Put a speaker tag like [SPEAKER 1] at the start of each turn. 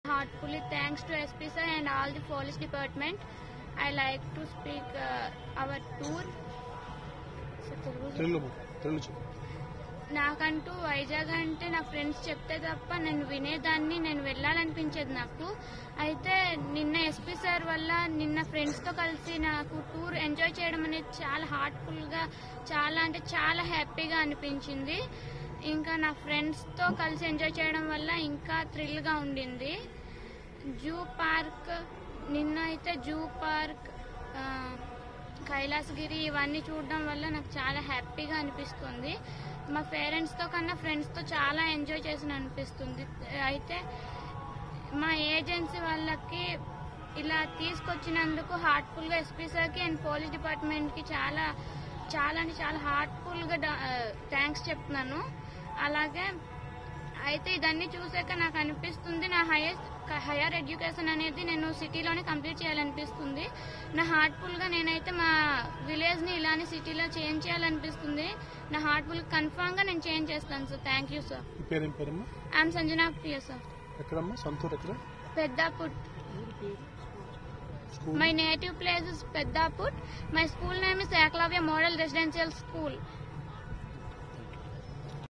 [SPEAKER 1] heartfully thanks to SP sir and all the police department. I like to speak uh, our tour. So, Telugu
[SPEAKER 2] తెలుగులో తెలుగు చెప్పు
[SPEAKER 1] నాకంటూ వైజాగ్ అంటే నా friends చెప్తే తప్ప నేను వినేదాన్ని నేను వెళ్ళాలనిపించేది నాకు అయితే నిన్న ఎస్పీ సార్ వల్ల నిన్న ఫ్రెండ్స్తో కలిసి నాకు టూర్ ఎంజాయ్ చేయడం అనేది చాలా హార్ట్ఫుల్గా చాలా అంటే చాలా హ్యాపీగా అనిపించింది ఇంకా నా ఫ్రెండ్స్తో కలిసి ఎంజాయ్ చేయడం వల్ల ఇంకా థ్రిల్గా ఉండింది జూ పార్క్ నిన్న అయితే జూ పార్క్ ఆ, కైలాసగిరి ఇవన్నీ చూడడం వల్ల నాకు చాలా హ్యాపీగా అనిపిస్తుంది మా పేరెంట్స్తో కన్నా ఫ్రెండ్స్తో చాలా ఎంజాయ్ చేసిన అనిపిస్తుంది అయితే మా ఏజెన్సీ వాళ్ళకి ఇలా తీసుకొచ్చినందుకు హార్ట్ఫుల్గా ఎస్పీ సార్కి అండ్ పోలీస్ డిపార్ట్మెంట్కి చాలా చాలా అంటే చాలా హార్ట్ఫుల్గా థ్యాంక్స్ చెప్తున్నాను అలాగే అయితే ఇదన్నీ చూసాక నాకు అనిపిస్తుంది నా హైయర్ హైయర్ ఎడ్యుకేషన్ అనేది నేను సిటీలోనే కంప్లీట్ చేయాలనిపిస్తుంది నా హార్ట్ఫుల్గా నేనైతే మా విలేజ్ని ఇలానే సిటీలో చేంజ్ చేయాలనిపిస్తుంది నా హార్ట్ఫుల్ కన్ఫామ్గా నేను చేంజ్ చేస్తాను సార్ థ్యాంక్ యూ సార్
[SPEAKER 2] ఈ పేరు ఏం పేరమ్మా
[SPEAKER 1] ఐఎమ్ సంజనా ప్రియ సార్
[SPEAKER 2] ఎక్కడమ్మా సొంతూరు ఎక్కడ
[SPEAKER 1] Peddaput
[SPEAKER 2] school
[SPEAKER 1] my native place is Peddaput my school name is Ekalavya model residential school